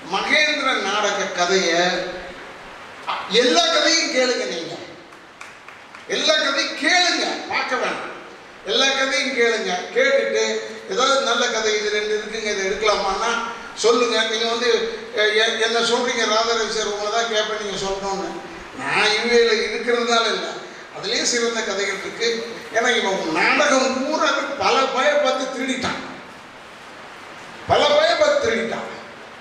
மகேந்திரன் நாடக கதையை எல்லா கதையும் கேளுங்க நீங்க எல்லா கதையும் கேளுங்க பார்க்க வேணாம் எல்லா கதையும் கேளுங்க கேட்டுட்டு ஏதாவது நல்ல கதை இது ரெண்டு இருக்குங்க இதை எடுக்கலாமான்னா சொல்லுங்க நீங்க வந்து அஹ், எ- என்ன சொல்றீங்க ராதாரவி சார் உங்களை தான் கேட்பேன் நீங்க சொல்லணும்னு நான் இவையில இருக்கிறதுனால இல்லை அதுலேயே சிறந்த கதைகள் இருக்கு ஏன்னா இவன் நாடகம் பூரா பல பய பார்த்து திருடிட்டான் பல பய பார்த்து திருடிட்டான்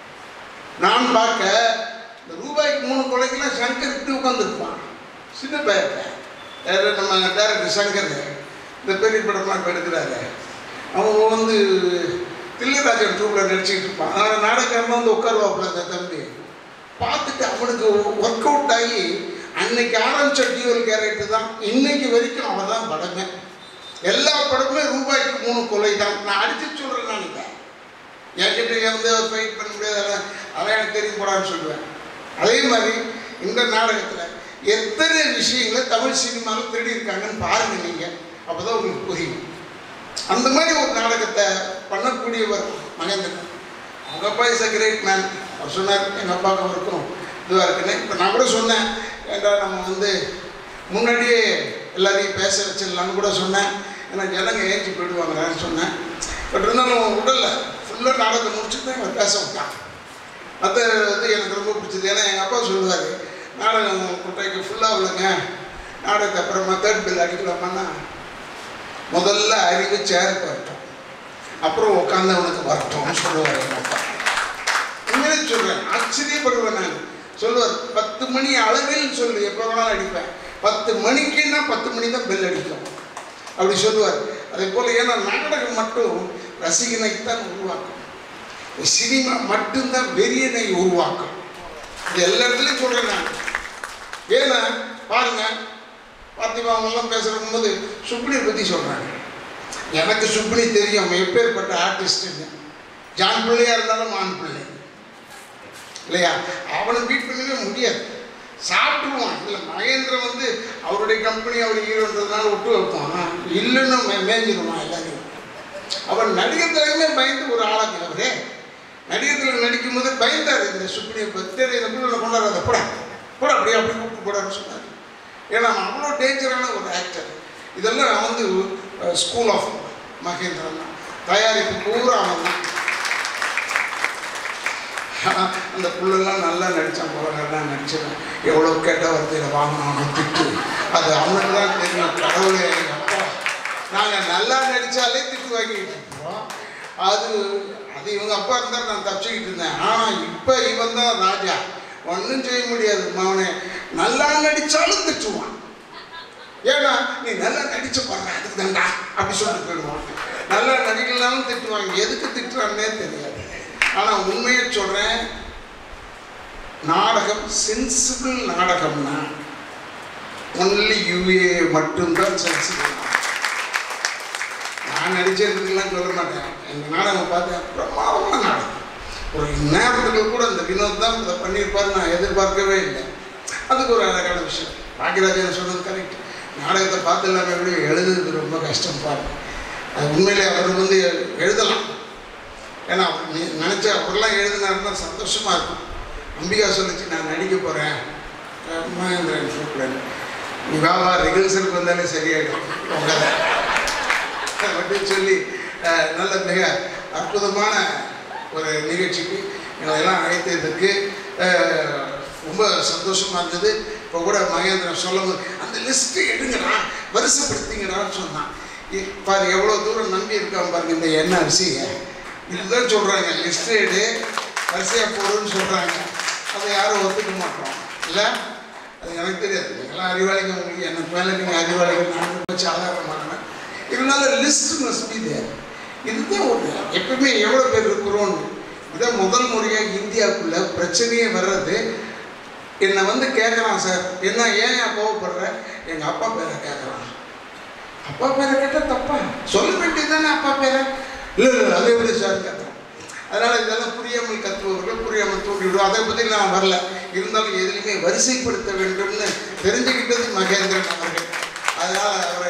நான் பார்க்க இந்த ரூபாய்க்கு மூணு கொலைக்கெல்லாம் சங்கர் இப்படி உட்காந்துருப்பான் சின்ன பையன் யாரு நம்ம டேரக்டர் சங்கர் இந்த பெரிய படம்லாம் இப்போ எடுக்கிறாரு அவன் வந்து தில்லைராஜன் ட்ரூப்பில் நடிச்சுக்கிட்டு இருப்பான் அதனால் நாடகக்காரன் வந்து உட்காருவாப்புல அந்த தம்பி பார்த்துட்டு அவனுக்கு ஒர்க் அவுட் ஆகி அன்னைக்கு ஆரம்பிச்ச டியூவல் கேரக்டர் தான் இன்னைக்கு வரைக்கும் அவன் தான் படமே எல்லா படமுமே ரூபாய்க்கு மூணு கொலை தான் நான் அடிச்சு சொல்கிறேன் நான் இதை என்கிட்ட வந்து ஃபைட் பண்ண முடியாது அதெல்லாம் அதெல்லாம் எனக்கு தெரியும் போடான்னு சொல்லுவேன் அதே மாதிரி இந்த நாடகத்தில் எத்தனை விஷயங்களை தமிழ் சினிமாவில் திருடி இருக்காங்கன்னு பாருங்க நீங்கள் அப்போ தான் உங்களுக்கு புரியும் அந்த மாதிரி ஒரு நாடகத்தை பண்ணக்கூடியவர் மகேந்திரன் அவங்க அப்பா இஸ் அ கிரேட் மேன் அவர் சொன்னார் எங்கள் அப்பாவுக்கு அவருக்கும் இதுவாக இருக்குன்னு இப்போ நான் கூட சொன்னேன் ஏண்டா நம்ம வந்து முன்னாடியே எல்லாரையும் பேச வச்சிடலான்னு கூட சொன்னேன் ஏன்னா ஜனங்க ஏஞ்சி போயிடுவாங்கன்னு சொன்னேன் பட் இருந்தாலும் உடல்ல ஃபுல்லாக நாடகத்தை முடிச்சுட்டு தான் இவன் பேச விட்டான் மற்ற இது எனக்கு ரொம்ப பிடிச்சது ஏன்னா எங்கள் அப்பா சொல்லுவார் நாடகம் குட்டைக்கு ஃபுல்லாக விழுங்க நாடகத்தை அப்புறமா தேர்ட் பில் அடிக்கலாமான்னா முதல்ல அறிவு சேருக்கு வரட்டும் அப்புறம் உட்காந்தவனுக்கு வரட்டும்னு சொல்லுவார் எங்கள் அப்பா உண்மையிலே சொல்கிறேன் ஆச்சரியப்படுவேன் நான் சொல்லுவார் பத்து மணி அளவில் சொல்லு எப்போ வேணாலும் அடிப்பேன் பத்து மணிக்குன்னா பத்து மணி தான் பெல் அடிக்கும் அப்படி சொல்லுவார் அதே போல் ஏன்னா நாடகம் மட்டும் ரசிகனைத்தான் உருவாக்கும் சினிமா மட்டும்தான் வெறியனை உருவாக்கும் இது எல்லா இடத்துலையும் சொல்கிறேன் நான் ஏன்னா பாருங்க பார்த்திபா அவங்கெல்லாம் பேசுகிற போது சுப்னியை பற்றி சொல்கிறாங்க எனக்கு சுப்னி தெரியும் அவன் எப்பேற்பட்ட ஆர்டிஸ்ட்டுன்னு ஜான் பிள்ளையாக இருந்தாலும் மான் பிள்ளை இல்லையா அவனை பீட் பண்ணவே முடியாது சாப்பிட்டுருவான் இல்லை மகேந்திரன் வந்து அவருடைய கம்பெனி அவர் ஹீரோன்றதுனால விட்டு வைப்பான் இல்லைன்னு மே மேய்ஞ்சிருவான் எல்லாரையும் அவன் நடிகர் தலைமே பயந்து ஒரு ஆளாக்குறவரே நடிகர் தலைவர் நடிக்கும் போது பயந்தார் இந்த சுப்னியை பற்றி இந்த பிள்ளை கொண்டாடாத போட போட அப்படியே அப்படி கூப்பிட்டு போடான்னு சொன்னார் ஏன்னா அவன் அவ்வளோ டேஞ்சரான ஒரு ஆக்டர் இதெல்லாம் வந்து ஸ்கூல் ஆஃப் மகேந்திரன் தான் தயாரிப்பு பூரா அவன் தான் அந்த புள்ளெல்லாம் நல்லா நடித்தான் போல நல்லா நடிச்சிருவேன் எவ்வளோ கெட்ட வார்த்தையில் வாங்கினானோ திட்டு அது அவனுக்கு தான் தெரியும் கடவுளே எங்கள் அப்பா நாங்கள் நல்லா நடித்தாலே திட்டு வாங்கிட்டு இருப்போம் அது அது இவங்க அப்பா இருந்தால் நான் தப்பிச்சுக்கிட்டு இருந்தேன் ஆனால் இப்போ இவன் தான் ராஜா ஒன்றும் செய்ய முடியாது அவனை நல்லா நடித்தாலும் திட்டுவான் ஏன்னா நீ நல்லா நடிச்சு பாருங்க அதுக்கு தான்டா அப்படி சொல்லிட்டு போயிடுவான் நல்லா நடிக்கலாம்னு திட்டுவாங்க எதுக்கு திட்டுறான்னே தெரியாது ஆனால் உண்மையை சொல்கிறேன் நாடகம் சென்சிபிள் நாடகம்னா ஒன்லி யூஏ மட்டும்தான் சென்சிபிள் நான் நடிச்சதுக்கெல்லாம் சொல்ல மாட்டேன் எங்கள் நாடகம் பார்த்தேன் பிரமாதமான நாடகம் ஒரு நேரத்துக்கு கூட இந்த வினோத் தான் இதை பண்ணியிருப்பாரு நான் எதிர்பார்க்கவே இல்லை அதுக்கு ஒரு அழகான விஷயம் பாக்கியராஜன் சொன்னது கரெக்ட் நாடகத்தை பார்த்து இல்லாமல் எப்படி எழுதுறது ரொம்ப கஷ்டம் பாருங்க அது உண்மையிலே அவர் வந்து எழுதலாம் ஏன்னா அவர் நி- நினைச்ச அவரெல்லாம் எழுதினாருன்னா சந்தோஷமா இருக்கும் அம்பிகா சொல்லிச்சு நான் நடிக்க போகிறேன் மகேந்திரன் கூப்பிடுறேன் நீ வா வா ரிகல்சலுக்கு வந்தாலே சரியாயிடும் உங்களை அப்படின்னு சொல்லி அஹ், நல்ல மிக அற்புதமான ஒரு நிகழ்ச்சிக்கு எங்களை எல்லாம் அழைத்ததுக்கு அஹ், ரொம்ப சந்தோஷமா இருந்தது இப்போ கூட மகேந்திரன் சொல்லும்போது அந்த லிஸ்ட்டு எடுங்கடா வரிசைப்படுத்திங்கடான்னு சொன்னான் இ- பாரு எவ்வளோ தூரம் நம்பி இருக்கான் பாருங்க இந்த எண்ணெய் அரிசியை இதுதான் சொல்கிறாங்க லிஸ்ட் எடு வரிசையாக போடுன்னு சொல்கிறாங்க அதை யாரும் ஒத்துக்க மாட்டோம் இல்லை அது எனக்கு தெரியாது நீங்களாம் அறிவாளிங்க உங்களுக்கு எனக்கு மேலே நீங்கள் அறிவாளிகள் நான் ரொம்ப சாதாரணமானவன் இருந்தாலும் லிஸ்ட் மஸ்ட் பி தேர் இதுதான் ஒரு எப்பவுமே எவ்வளோ பேர் இருக்கிறோன்னு இதான் முதல் முறையாக இந்தியாவுக்குள்ள பிரச்சனையே வர்றது என்னை வந்து கேட்குறான் சார் என்ன ஏன் ஏன் கோவப்படுற எங்கள் அப்பா பேரை கேட்குறான் அப்பா பேரை கேட்டால் தப்பா சொல்ல வேண்டியது தானே அப்பா பேரை இல்லை இல்லை அது எப்படி சார் கேட்குறேன் அதனால் இதெல்லாம் புரியாமல் கத்துபவர்கள் புரியாமல் தூண்டிவிடும் அதை பற்றி நான் வரல இருந்தாலும் எதுலையுமே வரிசைப்படுத்த வேண்டும்னு தெரிஞ்சுக்கிட்டது மகேந்திரன் அவர்கள் அதனால் அவரை நான்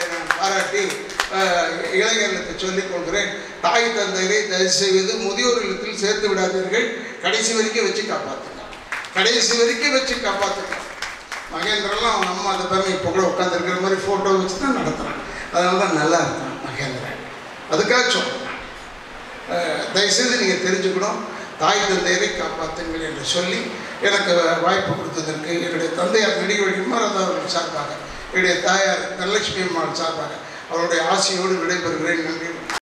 பாராட்டி அஹ், இளைஞர்களுக்கு சொல்லிக் கொள்கிறேன் தாய் தந்தையரை தயவு செய்வது முதியோர் இல்லத்தில் சேர்த்து விடாதீர்கள் கடைசி வரைக்கும் வச்சு காப்பாற்றுங்க கடைசி வரைக்கும் வச்சு காப்பாற்றுங்க மகேந்திரன்லாம் அவன் அம்மா அந்த பாருங்க இப்போ கூட உட்காந்துருக்கிற மாதிரி ஃபோட்டோ வச்சு தான் நடத்துகிறான் அதனால தான் நல்லா இருக்கான் மகேந்திரன் அதுக்காக சொல்கிறேன் அஹ், தயவுசெய்து நீங்கள் தெரிஞ்சுக்கணும் தாய் தந்தையரை காப்பாற்றுங்கள் என்று சொல்லி எனக்கு வாய்ப்பு கொடுத்ததற்கு என்னுடைய தந்தையார் நடிகை குமாரதா அவர்கள் சார்பாக என்னுடைய தாயார் தனலட்சுமி அம்மாள் சார்பாக அவருடைய ஆசையோடு விடைபெறுகிறேன் நன்றி